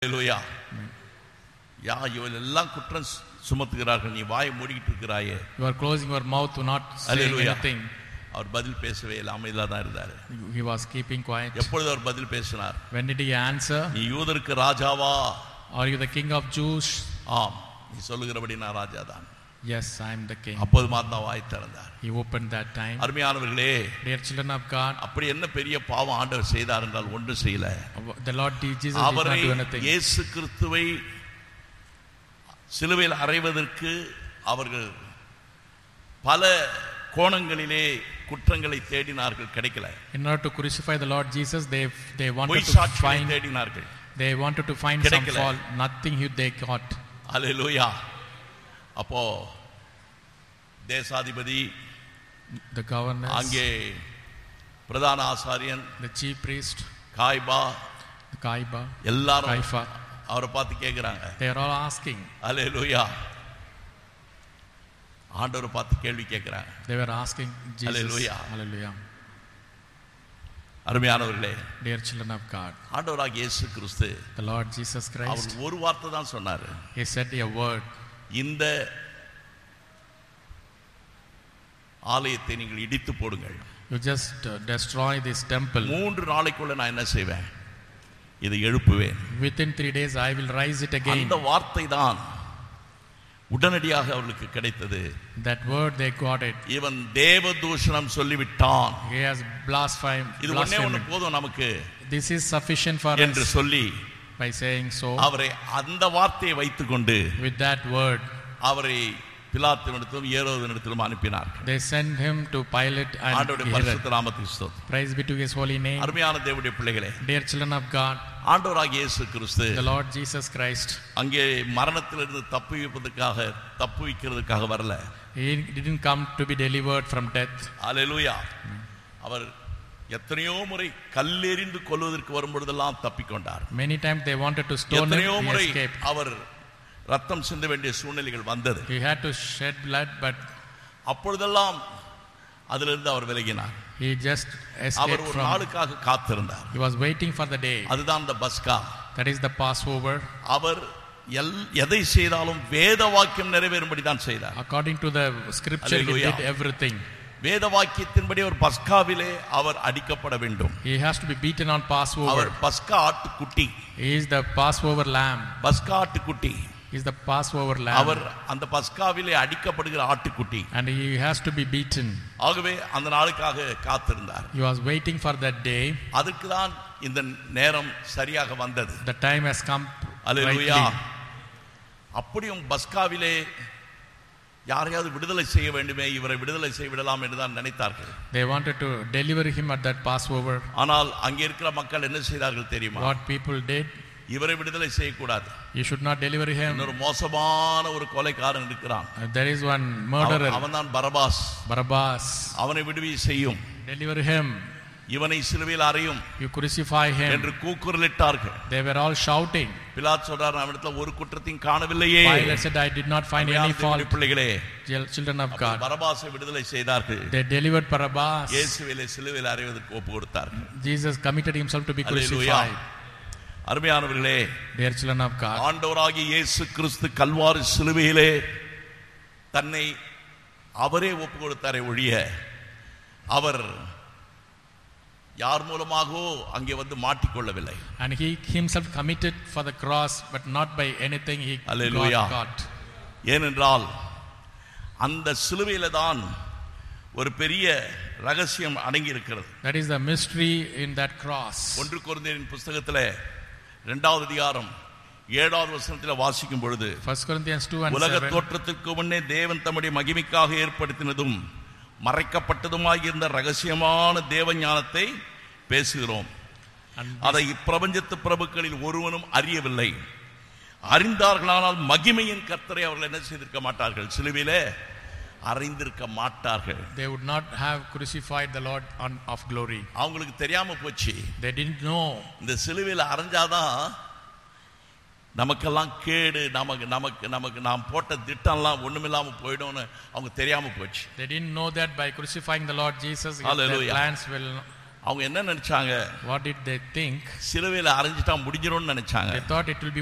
ஹalleluya யா இவள் எல்லாம் குற்றம் சு- சுமத்துகிறார்கள் நீ வாயை மூடிக்கிட்டு இருக்கிறாயே You are closing your mouth to not saying Hallelujah. anything. அவர் பதில் பேசவே இல்லை அமைதியாக தான் இருந்தார் He was keeping quiet. எப்பொழுது அவர் பதில் பேசினார் When did he answer? நீ யூதருக்கு ராஜாவா Are you the king of Jews? ஆம் நீ சொல்லுகிறபடி நான் ராஜா தான் Yes, I am the king. அப்போது மாத்தான் வாய் திறந்தார் He opened that time. அருமையானவர்களே Dear children of God, அப்படி என்ன பெரிய பாவம் ஆண்டவர் செய்தார் என்றால் ஒன்றும் செய்யல the Lord Jesus did not அவரை do anything. இயேசு கிறிஸ்துவை சிலுவையில் அறைவதற்கு அவர்கள் பல கோணங்களிலே குற்றங்களை தேடினார்கள் கிடைக்கல In order to crucify the Lord Jesus, they they wanted பொய் to சாட்சிகளை find தேடினார்கள் they wanted to find some கிடைக்கல. fault. Nothing he- they got. அல்லேலூயா அப்போ தேசாதிபதி The governors, அங்கே பிரதான ஆசாரியன் the chief priest, காய்பா the Kaiba, எல்லாரும் Kaifa, அவரை பார்த்து கேட்குறாங்க they are all asking. அல்லேலூயா ஆண்டவரை பார்த்து கேள்வி கேட்குறாங்க They were asking Jesus. Hallelujah. Hallelujah. அருமையானவர்களே Dear children of God, ஆண்டவராக இயேசு கிறிஸ்து the Lord Jesus Christ, அவர் ஒரு வார்த்தை தான் சொன்னாரு He said a word. இந்த ஆலயத்தை நீங்கள் இடித்து போடுங்கள் You just uh, destroy this temple. மூன்று நாளைக்குள்ள நான் என்ன செய்வேன் இதை எழுப்புவேன் Within three days, I will rise it again. அந்த வார்த்தை தான் உடனடியாக அவர்களுக்கு கிடைத்தது That word, they got it. இவன் தேவ தூஷணம் சொல்லிவிட்டான் He has blasphemed. இது ஒண்ணே ஒண்ணு blasphemed. போதும் நமக்கு This is sufficient for என்று us சொல்லி by saying so. அவரை அந்த வார்த்தையை வைத்துக்கொண்டு With that word, அவரை பிலாத்துவிடத்திலும் ஏரோதனிடத்திலும் அனுப்பினார்கள் they sent him to Pilate and ஆண்டவருடைய Herod. பரிசுத்த நாமத்துக்கு ஸ்தோத்திரம். Praise be to His holy name. அருமையான தேவனுடைய பிள்ளைகளே Dear children of God, ஆண்டவராகிய இயேசு கிறிஸ்து the Lord Jesus Christ, அங்கே மரணத்திலிருந்து தப்புவிப்பதற்காக தப்புவிக்கிறதுக்காக வரல He didn't come to be delivered from death. அல்லேலூயா அவர் எத்தனையோ முறை கல்லெறிந்து கொல்வதற்கு வரும்பொழுதெல்லாம் தப்பிக்கொண்டார் Many times they wanted to stone him, எத்தனையோ he முறை escaped. அவர் ரத்தம் சிந்த வேண்டிய சூழ்நிலைகள் வந்தது He had to shed blood, but அப்பொழுதெல்லாம் அதிலிருந்து அவர் விலகினார் he just அவர் escaped ஒரு from. நாளுக்காக காத்திருந்தார் He was waiting for the day. அதுதான் அந்த பஸ்கா That is the Passover. அவர் எல் எதை செய்தாலும் வேத வாக்கியம் நிறைவேறும்படி தான் செய்தார் According to the scripture, he Hallelujah. did everything. வேத வாக்கியத்தின்படி ஒரு பஸ்காவிலே அவர் அடிக்கப்பட வேண்டும் He has to be beaten on our Passover. பஸ்கா ஆட்டுக்குட்டி He is the Passover lamb. பஸ்கா ஆட்டுக்குட்டி He is the Passover lamb. அவர் அந்த பஸ்காவிலே அடிக்கப்படுகிற ஆட்டுக்குட்டி And he has to be beaten. ஆகவே அந்த நாளுக்காக காத்திருந்தார் He was waiting for that day. அதுக்கு தான் இந்த நேரம் சரியாக வந்தது The time has come hallelujah rightly. அப்படியும் பஸ்காவிலே யாரையாவது விடுதலை செய்ய வேண்டுமே இவரை விடுதலை செய்ய விடலாம் என்று தான் நினைத்தார்கள் They wanted to deliver him at that Passover. ஆனால் அங்கே இருக்கிற மக்கள் என்ன செய்தார்கள் தெரியுமா What people did, இவரை விடுதலை செய்யக்கூடாது you should not deliver him. இன்னொரு மோசமான ஒரு கொலைக்காரன் இருக்கிறான் Uh, There is one murderer, அவன் தான் பரபாஸ் Barabbas. அவனை விடுவி செய்யும் Deliver him. இவனை சிலுவையில் அறையும் You crucify him. என்று கூக்குரலிட்டார்கள் They were all shouting. Pilate சொல்றார் அவனிடத்துல ஒரு குற்றத்தையும் காணவில்லையே Pilate said, I did not find any அருமையான fault. தேவனுடைய பிள்ளைகளே Chil- Children of அப்ப God. பரபாசை விடுதலை செய்தார்கள் They delivered Barabbas. இயேசுவிலே சிலுவையில் அறைவதற்கு ஒப்பு கொடுத்தார்கள் Jesus committed himself to be hallelujah. crucified. அருமையானவர்களே Dear children of God, ஆண்டவராகிய இயேசு கிறிஸ்து கல்வாரி சிலுவையிலே தன்னை அவரே ஒப்பு கொடுத்தாரே ஒழிய அவர் யார் மூலமாகவோ அங்கே வந்து மாட்டிக்கொள்ளவில்லை and he himself committed for the cross, but not by anything he Hallelujah. got caught. ஏனென்றால் அந்த சிலுவையில தான் ஒரு பெரிய ரகசியம் அடங்கி இருக்கிறது That is the mystery in that cross. ஒன்று குழந்தையின் புஸ்தகத்தில் இரண்டாவது அதிகாரம் ஏழாவது வசனத்தில் வாசிக்கும் பொழுது 1 Corinthians 2 and உலக 7. தோற்றத்திற்கு முன்னே தேவன் தம்முடைய மகிமைக்காக ஏற்படுத்தினதும் மறைக்கப்பட்டதுமாயிருந்த ரகசியமான தேவ ஞானத்தை பேசுகிறோம் And அதை இப்பிரபஞ்சத்து பிரபுக்களில் ஒருவனும் அறியவில்லை அறிந்தார்களானால் மகிமையின் கர்த்தரை அவர்கள் என்ன செய்திருக்க மாட்டார்கள் சிலுவிலே அறிந்திருக்க மாட்டார்கள் they would not have crucified the Lord on, of glory. அவங்களுக்கு தெரியாம போச்சு They didn't know. இந்த சிலுவையில் அரைஞ்சாதான் நமக்கெல்லாம் கேடு நமக்கு நமக்கு நமக்கு நாம் போட்ட திட்டம்லாம் ஒண்ணுமில்லாம போயிடும்னு அவங்க தெரியாம போச்சு They didn't know that by crucifying the Lord Jesus, their Hallelujah. plans will அவங்க என்ன நினைச்சாங்க What did they think? சிலுவையில் அரைஞ்சிட்டா முடிஞ்சிரும்னு நினைச்சாங்க They thought it will be